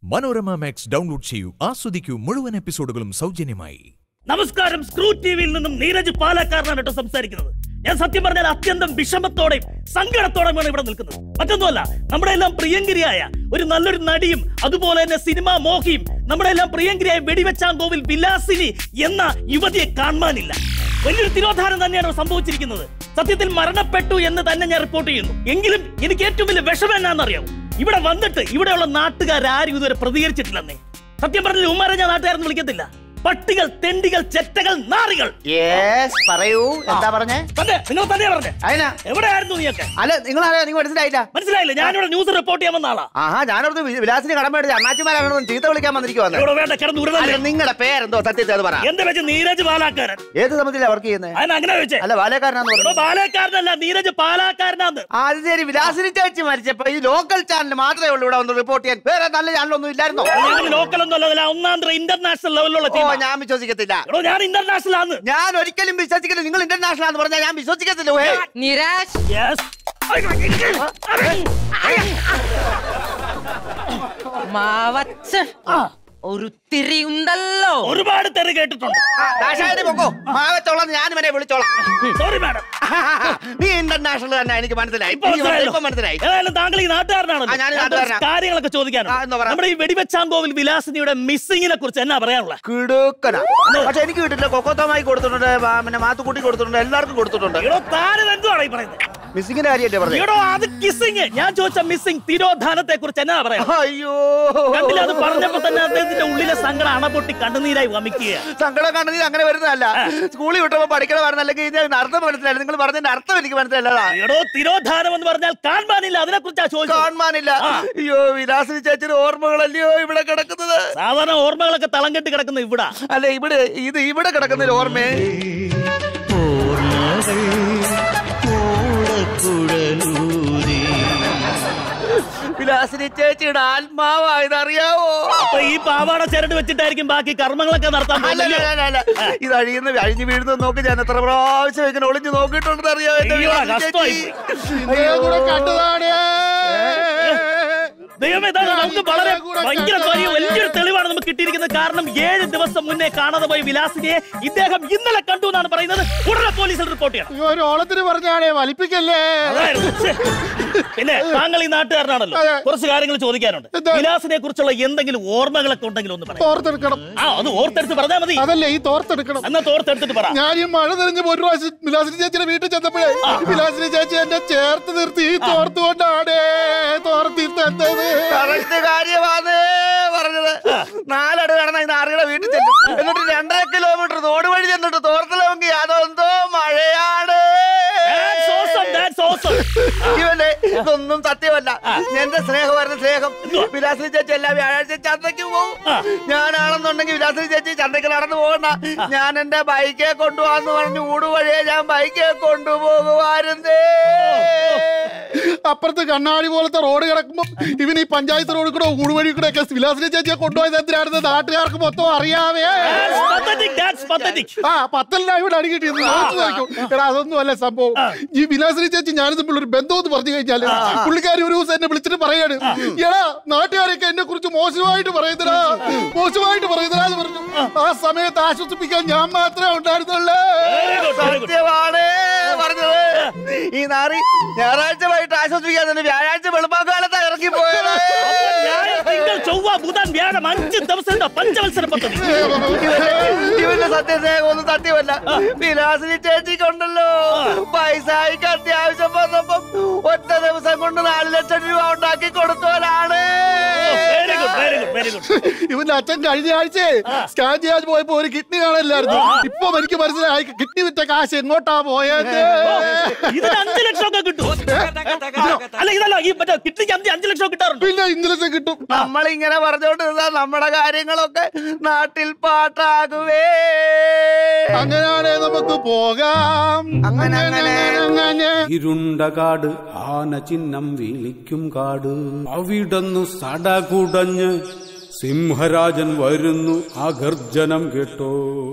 Manorama max download ചെയ്യൂ ആസ്വദിക്കൂ മുഴുവൻ എപ്പിസോഡുകളും സൗജന്യമായി നമസ്കാരം സ്ക്രൂ ടിവിയിൽ നിന്നും നീരജ് പാലക്കാരനാണ് കേട്ടോ സംസാരിക്കുന്നത് ഞാൻ സത്യം പറഞ്ഞാൽ അത്യന്തം വിഷമത്തോടെയും സങ്കടത്തോടെയുമാണ് ഇവിടെ നിൽക്കുന്നത് മറ്റൊന്നുമല്ല നമ്മുടെ എല്ലാം പ്രിയങ്കരിയായ ഒരു നല്ലൊരു നടിയും അതുപോലെ തന്നെ സിനിമാ മോഹിയും നമ്മുടെ എല്ലാം പ്രിയങ്കരിയായ വെടിവെച്ചാങ്കോവിൽ വിലാസിനി എന്ന യുവതിയെ കാണാനില്ല വലിയൊരു തിരോധാനം തന്നെയാണ് സംഭവിച്ചിരിക്കുന്നത് സത്യത്തിൽ മരണപ്പെട്ടു എന്ന് തന്നെ ഞാൻ റിപ്പോർട്ട് ചെയ്യുന്നു എങ്കിലും എനിക്ക് ഏറ്റവും വലിയ വിഷമം എന്നാണെന്നറിയാം ഇവിടെ വന്നിട്ട് ഇവിടെയുള്ള നാട്ടുകാരും ഇതുവരെ പ്രതികരിച്ചിട്ടില്ലെന്നേ സത്യം പറഞ്ഞാൽ ഉമ്മാരെ ഞാൻ നാട്ടുകാരെന്ന് വിളിക്കത്തില്ല പട്ടികൾ തെണ്ടികൾ ചെറ്റകൾ നാറികൾ യെസ് പറയൂ എന്താ പറഞ്ഞേ തന്നെ നിങ്ങൾ തന്നെ പറഞ്ഞേ അതിനാ എവിടെയായിരുന്നു നീയൊക്കെ അല്ല നിങ്ങൾ ആരാ നിങ്ങൾ മനസ്സിലായില്ല മനസ്സിലായില്ല ഞാനിവിടെ ന്യൂസ് റിപ്പോർട്ട് ചെയ്യാൻ വന്ന ആളാ ആഹാ ഞാനവിടുന്ന് വി- വിലാസിന് കടമ എടുത്ത് അണ്ണാച്ചിമാരാണ് ചീത്ത വിളിക്കാൻ വന്നിരിക്കുവാന്ന് ഇവിടെ വേണ്ട കിടന്ന് ഉരുളല്ലേ അല്ല നിങ്ങളുടെ പേരെന്തോ സത്യത്തിൽ അത് പറ എന്റെ വെച്ച് നീരജ് പാലാക്കാരൻ ഏത് സംബന്ധിച്ചാ വർക്ക് ചെയ്യുന്നത് അതിന് അങ്ങനെ വെച്ചേ അല്ല ബാലക്കാരനാന്ന് ഇവിടെ പറഞ്ഞു പാലക്കാരനല്ല നീരജ് പാലാക്കാരനാന്ന് അത് ശരി വിലാസിനി ചേച്ചി മരിച്ചപ്പോ ഈ ലോക്കൽ ചാനൽ മാത്രമേ ഉള്ളൂ ഇവിടെ വന്ന് റിപ്പോർട്ട് ചെയ്യാൻ വേറെ നല്ല ചാനലൊന്നും ഇല്ലായിരുന്നോ ഞങ്ങൾ ലോക്കൽ ഒന്നും അല്ല ഒന്നാം തരം ഇന്റർനാഷണൽ ലെവലിലുള്ള ഓ ടീം ഞാൻ വിശ്വസിക്കത്തില്ല എടോ ഞാൻ ഇന്റർനാഷണൽ ആണ് ഞാൻ ഒരിക്കലും വിശ്വസിക്കില്ല നിങ്ങൾ ഇന്റർനാഷണൽ ആണെന്ന് പറഞ്ഞാൽ ഞാൻ വിശ്വസിക്കത്തില്ല ഓഹേ നിരാശ് യെസ് മാവച്ച് ഒരു തിരി ഉണ്ടല്ലോ ഒരുപാട് തെറി കേട്ടിട്ടുണ്ട് ദാശായനി പൊക്കോ മാവച്ചോളാം ഞാൻ ഇവനെ വിളിച്ചോളാം സോറി മാഡം നീ ഇന്റർനാഷണൽ തന്നെ എനിക്ക് മനസ്സിലായി ഇപ്പൊ നീ മനസ്സിലായല്ലോ. ഇപ്പൊ മനസ്സിലായി ഏതായാലും താങ്കൾ ഈ നാട്ടുകാരനാണല്ലോ ആ, ഞാൻ ഈ ഞാൻ കുറച്ച് നാട്ടുകാരനാ. കാര്യങ്ങളൊക്കെ ചോദിക്കാനുണ്ട് ആ, എന്ന് പറ. നമ്മുടെ ഈ വെടിവെച്ചാങ്കോവിൽ വിലാസിനിയുടെ മിസ്സിങ്ങിനെ കുറിച്ച് എന്നാ പറയാനുള്ള കിടുക്കന പക്ഷെ എനിക്ക് കിട്ടില്ല കൊക്കോത്തമായി കൊടുത്തിട്ടുണ്ട് ആ, പിന്നെ മാത്തുക്കുട്ടി കൊടുത്തിട്ടുണ്ട് എല്ലാവർക്കും കൊടുത്തിട്ടുണ്ട് എടോ താരം എന്തുവാണ് ഈ പറയുന്നത് മിസ്സിങ്ങിന്റെ കാര്യല്ലേ പറഞ്ഞു എടോ അത് കിസ്സിങ് ഞാൻ ചോദിച്ച മിസ്സിങ് തിരോധാനത്തെ കുറിച്ച് എന്നാ പറയാ അയ്യോ കണ്ടില്ല അത് പറഞ്ഞപ്പോ തന്നെ അദ്ദേഹത്തിന്റെ ഉള്ളിലെ സങ്കടം അണപൊട്ടി കണ്ണുനീരായി വമിക്കുക സങ്കടം കണ്ടത് അങ്ങനെ വരുന്നതല്ല സ്കൂളിൽ വിട്ടപ്പോ പഠിക്കണമായിരുന്നു അല്ലെങ്കിൽ ഇതിന്റെ അർത്ഥം മനസ്സിലായില്ല നിങ്ങൾ പറഞ്ഞതിന്റെ അർത്ഥം എനിക്ക് മനസ്സിലല്ലതാ എടോ തിരോധാനം എന്ന് പറഞ്ഞാൽ കാണാനില്ല അതിനെ കുറിച്ചാ ചോദിച്ചത് കാണാനില്ല ആ. അയ്യോ വിലാസിനി ചേച്ചിയുടെ ഓർമ്മകളല്ലയോ ഇവിടെ കിടക്കുന്നത് സാധാരണ ഓർമ്മകളൊക്കെ തളം കെട്ടി കിടക്കുന്ന ഇവിടെ അല്ല ഇവിടെ ഇത് ഇവിടെ കിടക്കുന്ന ഒരു ഓർമ്മേ വിലാസിനി ചേച്ചിയുടെ ആത്മാവായത് അറിയാവോ അപ്പൊ ഈ പാവാട ചരട് വെച്ചിട്ടായിരിക്കും ബാക്കി കർമ്മങ്ങളൊക്കെ നടത്താൻ അല്ല, പോകുന്നത് അല്ല, അല്ല, അല്ല. ഇത് അഴിയുന്ന അഴിഞ്ഞു വീഴുന്നത് നോക്കി ഞാൻ എത്ര പ്രാവശ്യം ഇങ്ങനെ ഒളിഞ്ഞു നോക്കിയിട്ടുണ്ടെന്ന് അറിയാമോ എന്റെ അയ്യോ, വിലാസിനി കഷ്ടമായി ചേച്ചി? ദൈവമേ ഇതാണ് നമുക്ക് വളരെ ഭയങ്കര വലിയ വലിയൊരു തെളിവാണ് നമുക്ക് കിട്ടിയിരിക്കുന്നത് കാരണം ഏഴ് ദിവസം മുന്നേ കാണാതെ പോയ വിലാസിനെ ഇദ്ദേഹം ഇന്നലെ കണ്ടു എന്നാണ് പറയുന്നത് ഉടനെ പോലീസിൽ റിപ്പോർട്ട് ചെയ്യണം അയ്യോ ഒരു ഓളത്തിന് പറഞ്ഞാണേ വലിപ്പിക്കല്ലേ അതായിരുന്നു. ഛെ. പിന്നെ താങ്കൾ ഈ നാട്ടുകാരനാണല്ലോ അതെ. കുറച്ച് കാര്യങ്ങൾ ചോദിക്കാനുണ്ട് എന്താ? വിലാസിനെ കുറിച്ചുള്ള എന്തെങ്കിലും ഓർമ്മകളൊക്കെ ഉണ്ടെങ്കിൽ ഒന്ന് പറയാം തോർത്തെടുക്കണം ആ അത് ഓർത്തെടുത്ത് പറഞ്ഞാൽ മതി അതല്ലേ ഈ തോർത്തെടുക്കണം എന്നാ തോർത്തെടുത്തിട്ട് പറ ഞാൻ ഈ മഴ തെളിഞ്ഞ് ഒരു പ്രാവശ്യം വിലാസിനി ചേച്ചിയുടെ വീട്ടിൽ ചെന്നപ്പോഴേ വിലാസിനി ചേച്ചി എന്നെ ചേർത്ത് നിർത്തി ഈ തോർത്തുകൊണ്ടാണ് തോർത്തി തന്നത് കറക്റ്റ് കാര്യമാണ് പറഞ്ഞത് നാലടി നടന്ന ഈ നാറിയുടെ വീട്ടിൽ ചെല്ലും എന്നിട്ട് രണ്ടര കിലോമീറ്റർ തോട് വഴി ചെന്നിട്ട് തോർത്തലമെങ്കിൽ അതെന്തോ മഴയാണ് That's awesome, that's awesome. ഇവന്റെ ഇതൊന്നും സത്യമല്ല എന്റെ സ്നേഹമായിരുന്നു സ്നേഹം വിലാസിനി ചേച്ചി എല്ലാ വ്യാഴാഴ്ച ചന്തയ്ക്ക് പോകും ഞാനാണെന്നുണ്ടെങ്കിൽ വിലാസിനി ചേച്ചി ചന്തയ്ക്ക് നടന്നു പോകണ്ട ഞാൻ എന്റെ ബൈക്കെ കൊണ്ടുപോകാന്ന് പറഞ്ഞു ഊടുവഴിയെ ഞാൻ ബൈക്കെ കൊണ്ടുപോകുമായിരുന്നേ അപ്പുറത്ത് കണ്ണാടി പോലത്തെ റോഡ് കിടക്കുമ്പോ ഇവൻ ഈ പഞ്ചായത്ത് റോഡിൽ കൂടെ ഊടുവഴി കൂടെ ഒക്കെ വിലാസിനി ചേച്ചിയെ കൊണ്ടുപോയത് എന്തിനായിരുന്നു നാട്ടുകാർക്ക് മൊത്തം അറിയാവേ That's pathetic, that's pathetic. ആ പത്തെല്ലാം ഇവിടെ അടി കിട്ടിയത് നോക്കി നോക്കും എടാ അതൊന്നും അല്ല സംഭവം ഈ വിലാസിനി ചേച്ചി ഞാനും തമ്മിൽ ഒരു ബന്ധം എന്ന് പറഞ്ഞു കഴിഞ്ഞാല് പുള്ളിക്കാരി ഒരു ദിവസം എന്നെ വിളിച്ചിട്ട് പറയാണ് എടാ നാട്ടുകാരൊക്കെ എന്നെ കുറിച്ച് മോശമായിട്ട് പറയുന്നതാ മോശമായിട്ട് പറയുന്നതാ എന്ന് പറഞ്ഞു ആ സമയത്ത് ആശ്വസിപ്പിക്കാൻ ഞാൻ മാത്രമേ ഉണ്ടായിരുന്നുള്ളൂ Very good, very good. സത്യമാണ് പറഞ്ഞത് ഈ നാറി ഞായറാഴ്ച വൈകിട്ട് ആശ്വസിപ്പിക്കാൻ തന്നെ വ്യാഴാഴ്ച വെളുപ്പാക്കാലത്ത് ഇറക്കി പോയത് അപ്പൊ ഞായർ, തിങ്കൾ ചൊവ്വ ബുധൻ വ്യാഴം അഞ്ച് ദിവസത്തെ പഞ്ചവത്സര പദ്ധതി ഇവന്റെ- ഇവന്റെ സത്യസ്നേഹം ഒന്നും സത്യമല്ല വിലാസിനി ചേച്ചിക്കുണ്ടല്ലോ പൈസയ്ക്ക് അത്യാവശ്യം വന്നപ്പം ഒറ്റ ദിവസം കൊണ്ട് നാല് ലക്ഷം രൂപ ഉണ്ടാക്കി കൊടുത്തോലാണ് very good very good very good ഇവന്റെ അച്ഛൻ കഴിഞ്ഞ ആഴ്ച സ്കാൻ ചെയ്യാൻ പോയപ്പോ ഒരു കിഡ്നി കാണല്ലായിരുന്നു ഇപ്പൊ എനിക്ക് മനസ്സിലായി കിഡ്നി വിറ്റ കാശ് എങ്ങോട്ടാ പോയത് ഇതിന് അഞ്ച് ലക്ഷം ഒക്കെ കിട്ടും അല്ല ഇതല്ല ഈ മറ്റേ കിട്ടിക്ക് അഞ്ച് അഞ്ച് ലക്ഷം കിട്ടാറുണ്ട് പിന്നെ ഇന്നലെ കിട്ടും നമ്മളിങ്ങനെ പറഞ്ഞോണ്ട് നിന്നാ നമ്മുടെ കാര്യങ്ങളൊക്കെ നാട്ടിൽ പാട്ടാകുവേ അങ്ങനെയാണെ നമുക്ക് പോകാം അങ്ങനെ, അങ്ങനെ. അങ്ങനെ ഇരുണ്ട കാട് ആന ചിഹ്നം വിളിക്കും കാട് അവിടന്നു സടകുടഞ്ഞ് സിംഹരാജൻ വരുന്നു ആ ഗർജനം കേട്ടോ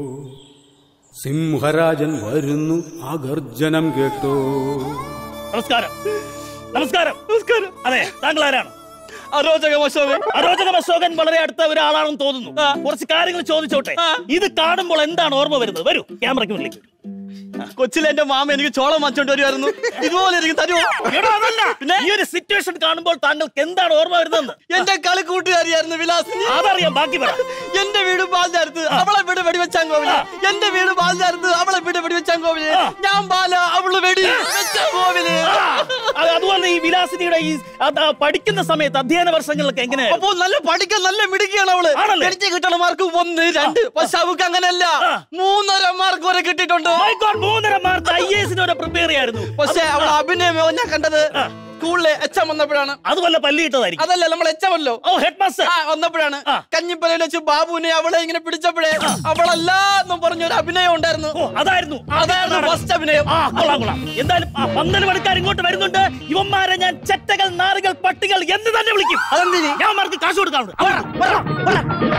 സിംഹരാജൻ വരുന്നു ആ ഗർജനം കേട്ടോ നമസ്കാരം നമസ്കാരം നമസ്കാരം അതെ താങ്കൾ ആരാണ് അരോചകം അശോകൻ അരോചകം അശോകൻ വളരെ അടുത്ത ഒരാളാണെന്ന് തോന്നുന്നു കുറച്ച് കാര്യങ്ങൾ ചോദിച്ചോട്ടെ ഇത് കാണുമ്പോൾ എന്താണ് ഓർമ്മ വരുന്നത് വരൂ ക്യാമറയ്ക്ക് മുന്നിലേക്ക് കൊച്ചിലെ എന്റെ മാമ എനിക്ക് ചോളം വാങ്ങിച്ചോണ്ട് വരുമായിരുന്നു ഇതുപോലെ എനിക്ക് തരുമോ എടോ, അതല്ല. പിന്നെ? ഈ ഒരു സിറ്റുവേഷൻ കാണുമ്പോൾ താങ്കൾക്ക് എന്താണ് ഓർമ്മ വരുന്നത് എന്റെ കളി കൂട്ടുകാരിയായിരുന്നു വിലാസിനി അതറിയാം ബാക്കി പറ എന്റെ വീട് ബാലചാരത്ത് അവളെ വീട് വെടിവെച്ചാൻ കോവില് എന്റെ വീട് ബാലചാരത്ത് അവളെ വീട് വെടിവെച്ചാൻ കോവില് ഞാൻ ബാല അവള് വെടി വെച്ചാൻ കോവില് അത് അതുപോലെ ഈ വിലാസിനിയുടെ ഈ അത് ആ പഠിക്കുന്ന സമയത്ത് അധ്യയന വർഷങ്ങളിലൊക്കെ എങ്ങനെയായിരുന്നു അപ്പൊ നല്ല പഠിക്കാൻ നല്ല മിടുക്കിയാണ് അവള് ആണല്ലേ? എനിക്ക് കിട്ടണ മാർക്ക് ഒന്ന് രണ്ട് പക്ഷെ അവക്ക് അങ്ങനെയല്ല മൂന്നര മാർക്ക് വരെ കിട്ടിയിട്ടുണ്ട് My God, മൂന്നര മാർക്ക് ഐ എസിന് വരെ പ്രിപ്പയർ ചെയ്യായിരുന്നു പക്ഷെ അവൾ അഭിനയമോ ഞാൻ കണ്ടത് സ്കൂളിലെ എച്ച് എം വന്നപ്പോഴാണ് അത് വല്ല പല്ലിയിട്ടതായിരിക്കും അതല്ല നമ്മൾ എച്ച് എം അല്ലോ ഓ ഹെഡ് മാസ്റ്റർ ആ വന്നപ്പോഴാണ് ആ. കഞ്ഞിപ്പലയിൽ വെച്ച് ബാബുവിനെ അവളെ ഇങ്ങനെ പിടിച്ചപ്പോഴേ അവളല്ലാന്നും പറഞ്ഞൊരു അഭിനയം ഉണ്ടായിരുന്നു ഓ അതായിരുന്നു അതായിരുന്നു ഫസ്റ്റ് അഭിനയം ആ കൊള്ളാം കൊള്ളാം എന്തായാലും ആ, പന്തല് പണിക്കാർ ഇങ്ങോട്ട് വരുന്നുണ്ട് ഇവന്മാരെ ഞാൻ ചെറ്റകൾ നാറുകൾ പട്ടികൾ എന്ന് തന്നെ വിളിക്കും അതെന്തിന്? ഞാൻ മാർക്ക് കാശ് കൊടുക്കാറുണ്ട് ആ, പറ, പറ.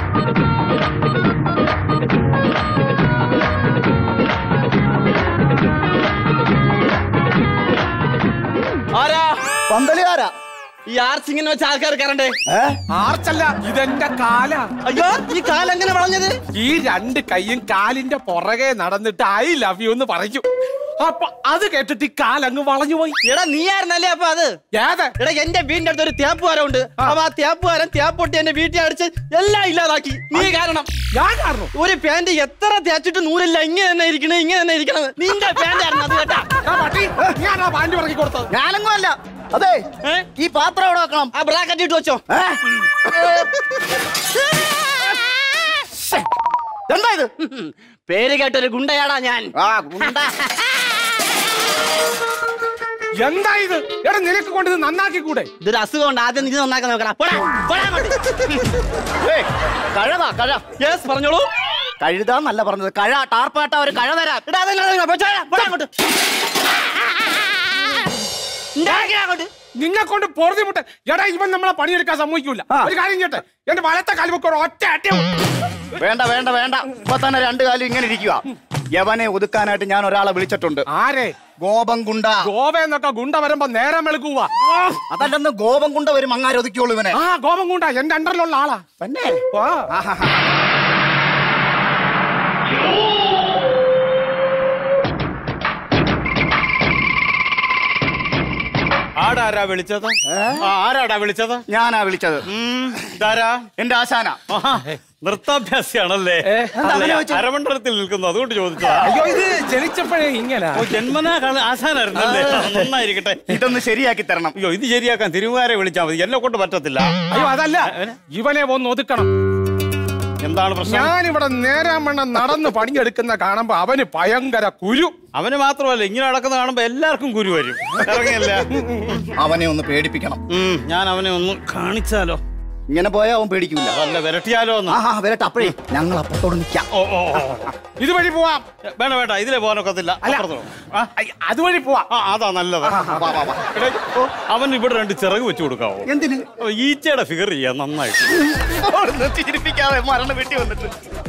ആരാ പന്തലുകാരാ ഈ ആർച്ചിങ്ങനെ വെച്ച ആൾക്കാർ കയറണ്ടേ ആർച്ചല്ല ഇതെന്റെ കാല അയ്യോ ഈ കാലെങ്ങനെ വളഞ്ഞത് ഈ രണ്ട് കൈയും കാലിന്റെ പുറകെ നടന്നിട്ട് ഐ ലവ് യു എന്ന് പറയും അപ്പൊ അത് കേട്ടിട്ട് ഈ കാലങ്ങ് വളഞ്ഞു പോയി എടാ നീ ആയിരുന്നല്ലേ അപ്പൊ അത് ഏത് എടാ എന്റെ വീടിന്റെ അടുത്ത് ഒരു തേപ്പുകാരൻ ഉണ്ട് അപ്പൊ ആ തേപ്പുകാരൻ തേപ്പൊട്ടി എന്റെ വീട്ടിൽ അടിച്ച് എല്ലാം ഇല്ലാതാക്കി നീ കാരണം ഞാൻ കാരണം ഒരു പാന്റ് എത്ര തേച്ചിട്ട് നൂലില്ല ഇങ്ങനെ തന്നെ ഇരിക്കണേ ഇങ്ങനെ തന്നെ ഇരിക്കണത് നിന്റെ പാന്റ് ആയിരുന്നു അത് കേട്ടാ ആ പട്ടി ഞാൻ ആ പാൻറ് പറക്കി കൊടുത്തത് ഞാനൊന്നും അല്ല അതെ ഏ? ഈ പാത്രം എവിടെ വെക്കണം ആ ബ്രാക്കറ്റ് ഇട്ട് വെച്ചോ എന്താ ഇത് പേര് കേട്ടൊരു ഗുണ്ടയാടാ ഞാൻ ആ ഗുണ്ട എന്താ ഇത് എടാ നിനക്ക് കൊണ്ട് ഇത് നന്നാക്കി കൂടെ ഇതൊരു അസുഖം ഉണ്ട് ആദ്യം നീ നന്നാക്കാൻ നോക്കണം പോടാ, പോടാ അങ്ങോട്ട്. ഏയ്, കഴതാ കഴ Yes, പറഞ്ഞോളൂ കഴുതാന്നല്ല പറഞ്ഞത് കഴ ടാർപ്പാട്ട ഒരു കഴ തരാം എടാ, അതല്ല, അതല്ല, പോ, ചോടാ, പോടാ അങ്ങോട്ട്. ഉണ്ടാക്കിയാ അങ്ങോട്ട്. നിന്നെ കൊണ്ട് പൊറുതി മുട്ട എടാ ഇവൻ നമ്മളെ പണിയെടുക്കാൻ സമ്മതിക്കൂല ഒരു കാര്യം ചെയ്യട്ടെ എന്റെ വലത്തെ കാലുമൊക്കെ ഒരു ഒറ്റ അട്ടി വേണ്ട വേണ്ട വേണ്ട ഇപ്പൊ തന്നെ രണ്ടു കാലം ഇങ്ങനെ ഇരിക്കുക യവനെ ഒതുക്കാനായിട്ട് ഞാൻ ഒരാളെ വിളിച്ചിട്ടുണ്ട് ആരെ ഗോപം ഗുണ്ട ഗോവ എന്നൊക്കെ ഗുണ്ട വരുമ്പോ നേരം വെളുക്കുക അതല്ലെന്ന് ഗോപം ഗുണ്ട വരും അങ്ങാരെ ഒതുക്കിയോളൂ ഇവനെ ആ ഗോപം ഗുണ്ട എന്റെ അണ്ടറിലുള്ള ആളാ തന്നെ വാ. ആഹാഹാ. ആടാരാ വിളിച്ചത് ആ, ആരാടാ വിളിച്ചത് ഞാനാ വിളിച്ചത് ഉം, ഇതാരാ എന്റെ ആശാന ആഹാ, നൃത്താഭ്യാസിയാണല്ലേ അല്ല, അരമണ്ഡലത്തിൽ നിൽക്കുന്നു അതുകൊണ്ട് ചോദിച്ചതാ അയ്യോ ഇത് ജനിച്ചപ്പോഴേ ഇങ്ങനെ ഓ, ജന്മനാ കള- ആശാനായിരുന്നല്ലേ നന്നായിരിക്കട്ടെ ഇതൊന്ന് ശരിയാക്കി തരണം അയ്യോ ഇത് ശരിയാക്കാൻ തിരുവുകാരെ വിളിച്ചാൽ മതി എന്നെ കൊണ്ട് പറ്റത്തില്ല അയ്യോ അതല്ല ഇവനെ ഒന്ന് ഒതുക്കണം എന്താണ് പ്രശ്നം ഞാൻ ഇവിടെ നേരാമണ്ണം നടന്ന് പണിയെടുക്കുന്ന കാണുമ്പോ അവന് ഭയങ്കര കുരു അവന് മാത്രമല്ല ഇങ്ങനെ നടക്കുന്ന കാണുമ്പോ എല്ലാവർക്കും കുരു വരും ഇറങ്ങിയല്ല അവനെ ഒന്ന് പേടിപ്പിക്കണം ഉം, ഞാൻ അവനെ ഒന്ന് കാണിച്ചാലോ ഇങ്ങനെ പോയാ അവൻ പേടിക്കില്ല അതല്ല വിരട്ടിയാലോ എന്ന് ആഹാ വരട്ടെ അപ്പഴേ ഞങ്ങൾ അപ്പുറത്തോട് നിൽക്കാം ഓ ഓ ഓ. ഇതുവഴി പോവാം വേണ്ട വേണ്ട ഇതിലെ പോകാനൊക്കത്തില്ല അപ്പുറത്ത് പോ. ആ, ഐ, അതുവഴി പോവാം ആ അതാ നല്ലത് എടേ, അവൻ ഇവിടെ രണ്ട് ചിറക് വെച്ച് കൊടുക്കാവോ എന്തിന് ഓ, ഈച്ചയുടെ ഫിഗർ ചെയ്യാം നന്നായിട്ട് അവിടുന്ന് ചിരിപ്പിക്കാതെ മരണം വീട്ടിൽ വന്നിട്ട്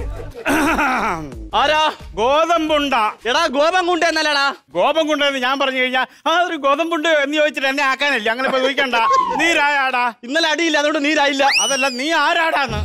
ആരാ ഗോതമ്പുണ്ട എടാ ഗോപം കൊണ്ട് എന്നല്ലടാ ഗോപം കൊണ്ടെന്ന് ഞാൻ പറഞ്ഞു കഴിഞ്ഞാൽ ആ ഒരു ഗോതമ്പുണ്ട് എന്ന് ചോദിച്ചിട്ട് എന്നെ ആക്കാനില്ല അങ്ങനെ ഇപ്പൊ ചോദിക്കണ്ട നീരായാടാ ഇന്നലെ അടിയില്ല അതുകൊണ്ട് നീരായില്ല അതല്ല നീ ആരാടാന്ന്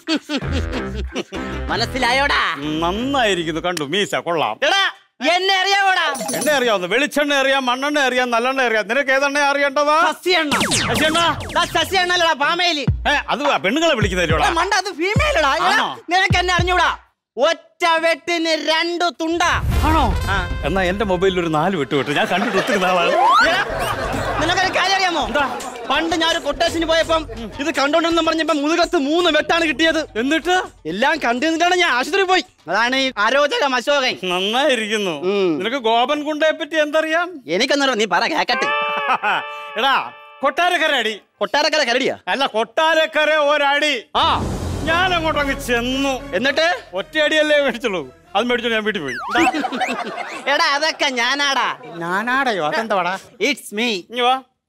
മനസ്സിലായോടാ നന്നായിരിക്കുന്നു കണ്ടു മീശ കൊള്ളാം എടാ എന്നെ അറിയാവോടാ എണ്ണ അറിയാവുന്നു വെളിച്ചെണ്ണ അറിയാം മണ്ണെണ്ണ അറിയാം നല്ലെണ്ണ അറിയാം നിനക്ക് ഏതെണ്ണ അറിയേണ്ടതാ സസ്യണ്ണ ശശിയെണ്ണ? സസ്യണ്ണല്ലടാ പാമയില് ഏ അത് പെണ്ണുങ്ങളെ വിളിക്കുന്നില്ലോടാ എടാ, മണ്ട അത് ഫീമെയിലടാ ആണോ? നിനക്ക് എന്നെ അറിഞ്ഞൂടാ ഒറ്റ വെട്ടിന് രണ്ടു തുണ്ടാ ആണോ എന്നാ എന്റെ മൊബൈലിൽ ഒരു നാല് വിട്ടു വിട്ടു ഞാൻ കണ്ടിട്ട് ഒത്തിരി നാളാണ് നിനക്കൊരു കാര്യം അറിയാമോ പണ്ട് ഞാൻ ഒരു കൊട്ടേഷന് പോയപ്പം ഇത് കണ്ടോണ്ടെന്ന് പറഞ്ഞപ്പോ മുതുകത്ത് മൂന്ന് വെട്ടാണ് കിട്ടിയത് എന്നിട്ട് എല്ലാം കണ്ടു നിന്നിട്ടാണ് ഞാൻ ആശുപത്രി പോയി അതാണ് ഈ അരോചകം അശോകൻ നന്നായിരിക്കുന്നു ഉം. നിനക്ക് ഗോപൻ കുണ്ടയെ പറ്റി എന്തറിയാം എനിക്കൊന്നോ നീ പറ കേക്കട്ടെ എടാ കൊട്ടാരക്കര അടി കൊട്ടാരക്കര കരടിയാ അല്ല കൊട്ടാരക്കര ഒരടി ആ ഞാൻ അങ്ങോട്ടങ്ങ് ചെന്നു എന്നിട്ട് ഒറ്റയടിയല്ലേ മേടിച്ചുള്ളൂ അത് മേടിച്ചു ഞാൻ വീട്ടിൽ പോയി എടാ അതൊക്കെ ഞാനാടാ ഞാനാടയോ അതെന്താടാ ഇറ്റ്സ് മീ ഇനി വാ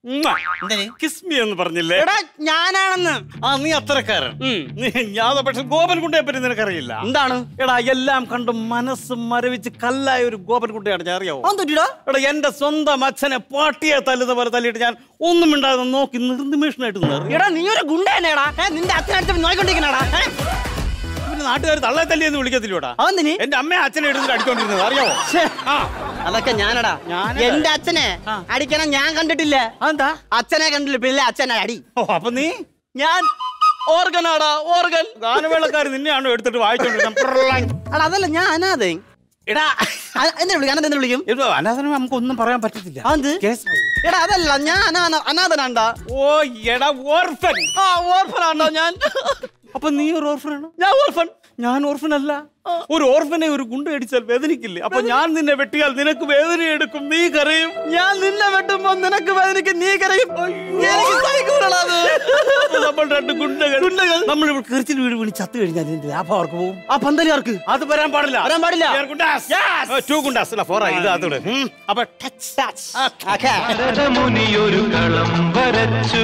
കിസ്മി എന്ന് പറഞ്ഞില്ലേ എടാ ഞാനാണെന്ന് ആ നീ അത്രക്കാരൻ നീ ഞാൻ പക്ഷെ ഗോപൻകുട്ടിയെ പറ്റി നിനക്കറിയില്ല എന്താണ് എടാ എല്ലാം കണ്ട് മനസ്സ് മരവിച്ച് കല്ലായ ഒരു ഗോപൻകുട്ടിയാണ് ഞാൻ അറിയാവോ അതെന്തുട്ടിടാ എടാ എന്റെ സ്വന്തം അച്ഛനെ പാട്ടിയെ തല്ലുന്ന പോലെ തല്ലിയിട്ട് ഞാൻ ഒന്നും മിണ്ടാതെ നോക്കി നിർനിമേഷനായിട്ട് നിന്നു എടാ നീ ഒരു ഗുണ്ട തന്നെയാടാ ഏ, നിന്റെ അച്ഛനടുത്ത് നോയിക്കൊണ്ടിരിക്കണടാ പിന്നെ നാട്ടുകാർ തള്ളെ തല്ലിയെന്ന് വിളിക്കത്തില്ലോടാ അതെന്തിനി എന്റെ അമ്മയെ അച്ഛനെ എടുത്തിട്ട് അടിച്ചോണ്ടിരുന്നത് അറിയാവോ ആ അതൊക്കെ ഞാനടാ ഞാനടാ. എന്റെ അച്ഛനെ അടിക്കണം ഞാൻ കണ്ടിട്ടില്ല അതെന്താ അച്ഛനെ കണ്ടില്ല പിന്നെ അച്ഛനെ അടി ഓ അപ്പൊ നീ ഞാൻ ഓർഗനാടാ ഓർഗൻ ഗാനമേളക്കാർ നിന്നെയാണോ എടുത്തിട്ട് വായിച്ചോണ്ടിരുന്നത് എടാ അതല്ല ഞാൻ അനാഥൻ എടാ അ- എന്തിനാ വിളിക്കും അനാഥ എന്തിനാ വിളിക്കും ഇത് അനാഥനം നമുക്ക് ഒന്നും പറയാൻ പറ്റത്തില്ല അതെന്ത് കേസ് എടാ അതല്ല ഞാൻ അനാ- അനാഥനാണ്ടാ ഓ എടാ ഓർഫൻ ആ ഓർഫനാണ്ടോ ഞാൻ അപ്പൊ നീ ഒരു ഓർഫനാണ് ഞാൻ ഓർഫൻ ഞാൻ ഓർഫൻ അല്ല ഒരു ഓർഫനെ ഒരു ഗുണ്ട അടിച്ചാൽ വേദനിക്കില്ലേ അപ്പൊ ഞാൻ നിന്നെ വെട്ടിയാൽ നിനക്ക് വേദന എടുക്കും നീ കരയും ഞാൻ നിന്നെ വെട്ടുമ്പോ നിനക്ക് വേദനയ്ക്ക് നീ കരയും എനിക്ക് സഹിക്കൂലടാ അത്. അപ്പൊ നമ്മൾ രണ്ട് ഗുണ്ടകൾ നമ്മൾ ഇവിടെ കിറിച്ചിൽ വീട് വീണ് ചത്തു കഴിഞ്ഞാൽ നിന്റെ ലാഭം അവർക്ക് പോകും ആ പന്തലിയാർക്ക് അത് വരാൻ പാടില്ല വരാൻ പാടില്ല. We are ഗുണ്ടാസ്. ഓ, two ഗുണ്ടാസ് അല്ല ഫോർ ഇത് അതോടെ ഉം. അപ്പൊ ടച്ച് ഓക്കേ. മുനിയൊരു കളം വരച്ചു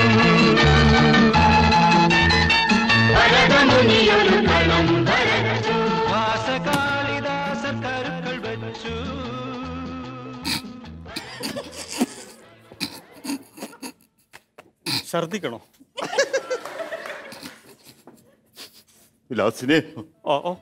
ഭരതമുനിയൊരു കളം വരച്ചു ഭാസകാളിദാസർ കരുക്കൾ വെച്ചു ഛർദിക്കണോ വിലാസിനെ ഓ ഓ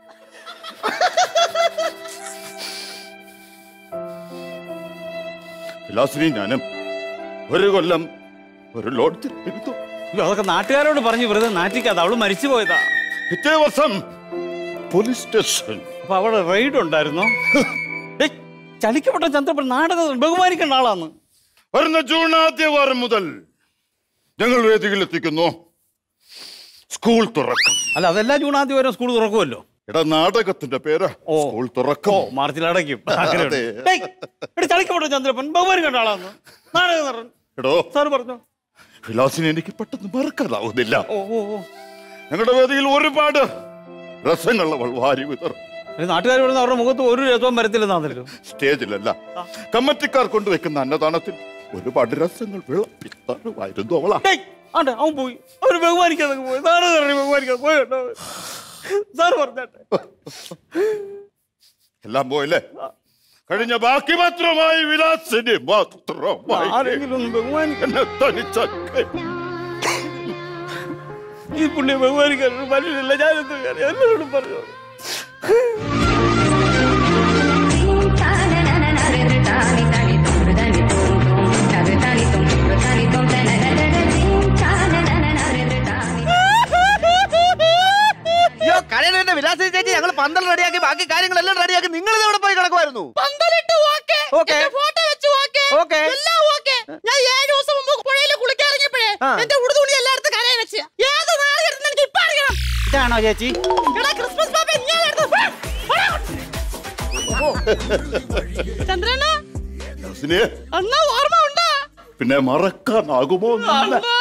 വിലാസിനെ ഞാനും ഒരു കൊല്ലം ഒരു ലോഡ്ജിൽ ഇരുന്നു അയ്യോ, അതൊക്കെ നാട്ടുകാരോട് പറഞ്ഞു വെറുതെ നാറ്റിക്കാതെ അവള് മരിച്ചു പോയതാ പിറ്റേ വർഷം പോലീസ് സ്റ്റേഷൻ അപ്പൊ അവിടെ റെയ്ഡ് ഉണ്ടായിരുന്നോ ഏയ്, ചലിക്കപ്പെട്ട ചന്ദ്രപ്പൻ നാടകം ബഹുമാനിക്കേണ്ട ആളാന്ന് വരുന്ന ജൂൺ ആദ്യ വാരം മുതൽ ഞങ്ങൾ വേദിയിലെത്തിക്കുന്നു സ്കൂൾ തുറക്കും അല്ല അതെല്ലാം ജൂൺ ആദ്യം വരെ സ്കൂൾ തുറക്കുമല്ലോ എടാ നാടകത്തിന്റെ പേര് സ്കൂൾ ഓ തുറക്കും മാർച്ചിൽ അടയ്ക്കും അതെ. ചളിക്കപ്പെട്ട ചന്ദ്രപ്പൻ ബഹുമാനിക്കേണ്ട ആളാന്ന് നാടകം നടൻ എടോ സാറ് പറഞ്ഞോ വിലാസിനെ എനിക്ക് പെട്ടെന്ന് മറക്കാനാവുന്നില്ല ഓ ഓ ഓ ഞങ്ങളുടെ വേദിയിൽ ഒരുപാട് രസങ്ങൾ അവൾ വാരി വിതറും നാട്ടുകാർ പറയുന്ന അവരുടെ മുഖത്ത് ഒരു രസവും വരത്തില്ലെന്നാണല്ലോ സ്റ്റേജിലല്ല കമ്മിറ്റിക്കാർ കൊണ്ടുവെക്കുന്ന അന്നദാനത്തിൽ ഒരുപാട് രസങ്ങൾ വിളപ്പിത്തറുമായിരുന്നു അവളാ ഡേയ്, ആണ്ടെ, അവൻ പോയി അവര് ബഹുമാനിക്കാതെ അങ്ങ് പോയി നാടകം പറഞ്ഞു ബഹുമാനിക്കാതെ പോയി കേട്ടോ സാറ് പറഞ്ഞാട്ടെ എല്ലാം പോയില്ലേ കഴിഞ്ഞ ബാക്കി മാത്രമായി വിലാസിനെ മാത്രമായി ആരെങ്കിലും ഒന്ന് ബഹുമാനിക്കണം എന്നെ തനിച്ചാക്കി. ഈ പുള്ളിയെ ബഹുമാനിക്കാൻ ഒരു മനുഷ്യനില്ല ഞാനെന്ത് കാര്യം എല്ലാവരോടും പറഞ്ഞു അയ്യോ കരയുടെ വിലാസി ചേച്ചി ഞങ്ങൾ പന്തൽ റെഡിയാക്കി ബാക്കി കാര്യങ്ങളെല്ലാം റെഡിയാക്കി നിങ്ങൾ എവിടെ പോയി കിടക്കുമായിരുന്നു പന്തലിട്ട് ഓക്കേ. ഓക്കേ. എന്റെ ഫോട്ടോ വെച്ച് ഓക്കേ. ഓക്കേ. എല്ലാം ഓക്കേ. ഞാൻ ഏഴ് ദിവസം മുമ്പ് പുഴയിൽ കുളിക്കാൻ ഇറങ്ങിയപ്പോഴേ ആ. എന്റെ ഉടുതുണി എല്ലായിടത്തും കരയെ വെച്ച് ഏത് നാട് കിടന്ന് എനിക്ക് ഇപ്പൊ അറിയണം ഇതാണോ ചേച്ചി എടാ ക്രിസ്മസ് പാപ്പ ഞാൻ ചന്ദ്രന വിലാസിനെ അന്നാ ഓർമ്മ ഉണ്ടാ പിന്നെ മറക്കാനാകുമോ എന്നില്ല. അന്നാ